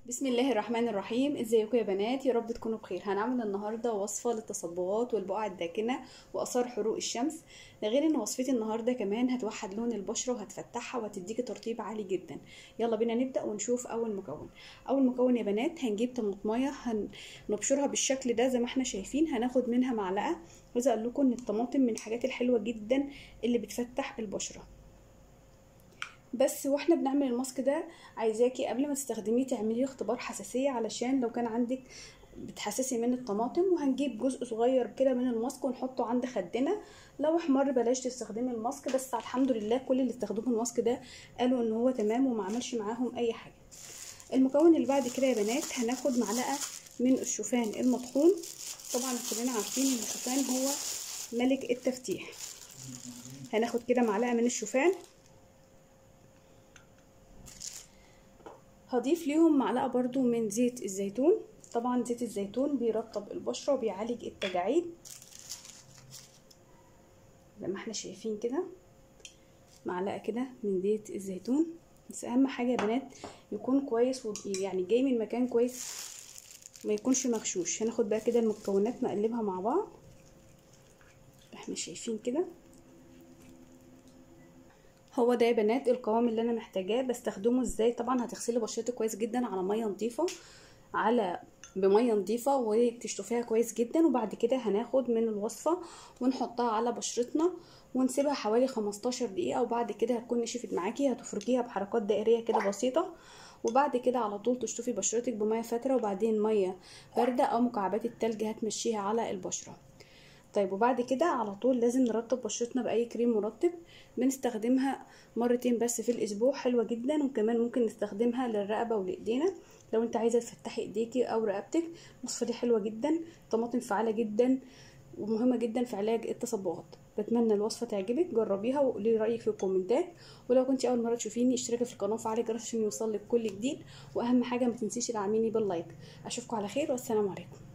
بسم الله الرحمن الرحيم ازيكم يا بنات يا رب تكونوا بخير هنعمل النهارده وصفه للتصبغات والبقع الداكنه واثار حروق الشمس ده غير ان وصفتي النهارده كمان هتوحد لون البشره وهتفتحها وهتديكي ترطيب عالي جدا يلا بينا نبدا ونشوف اول مكون اول مكون يا بنات هنجيب طماطمايه هنبشرها بالشكل ده زي ما احنا شايفين هناخد منها معلقه عايزه اقول لكم ان الطماطم من الحاجات الحلوه جدا اللي بتفتح البشره بس واحنا بنعمل الماسك ده عايزاكي قبل ما تستخدميه تعملي اختبار حساسيه علشان لو كان عندك بتحسسي من الطماطم وهنجيب جزء صغير كده من الماسك ونحطه عند خدنا لو احمر بلاش تستخدمي الماسك بس الحمد لله كل اللي استخدموا الماسك ده قالوا ان هو تمام وما عملش معاهم اي حاجه المكون اللي بعد كده يا بنات هناخد معلقه من الشوفان المطحون طبعا كلنا عارفين ان الشوفان هو ملك التفتيح هناخد كده معلقه من الشوفان هضيف ليهم معلقه برضو من زيت الزيتون طبعا زيت الزيتون بيرطب البشره وبيعالج التجاعيد زي ما احنا شايفين كده معلقه كده من زيت الزيتون بس اهم حاجه يا بنات يكون كويس يعني جاي من مكان كويس ما يكونش مغشوش هناخد بقى كده المكونات نقلبها مع بعض احنا شايفين كده هو ده يا بنات القوام اللي انا محتاجاه بستخدمه ازاي طبعا هتغسلي بشرتك كويس جدا على ميه نظيفه على بميه نظيفه وتشطفيها كويس جدا وبعد كده هناخد من الوصفه ونحطها على بشرتنا ونسيبها حوالي 15 دقيقه وبعد كده هتكون نشفت معاكي هتفركيها بحركات دائريه كده بسيطه وبعد كده على طول تشطفي بشرتك بميه فتره وبعدين ميه بارده او مكعبات التلج هتمشيها على البشره طيب وبعد كده على طول لازم نرطب بشرتنا باي كريم مرطب بنستخدمها مرتين بس في الاسبوع حلوه جدا وكمان ممكن نستخدمها للرقبه ولايدينا لو انت عايزه تفتحي ايديكي او رقبتك الوصفه دي حلوه جدا طماطم فعاله جدا ومهمه جدا في علاج التصبغات بتمنى الوصفه تعجبك جربيها وقولي رايك في الكومنتات ولو كنت اول مره تشوفيني اشتركي في القناه وفعلي الجرس عشان يوصلك كل جديد واهم حاجه ما تنسيش تدعميني باللايك اشوفكم على خير والسلام عليكم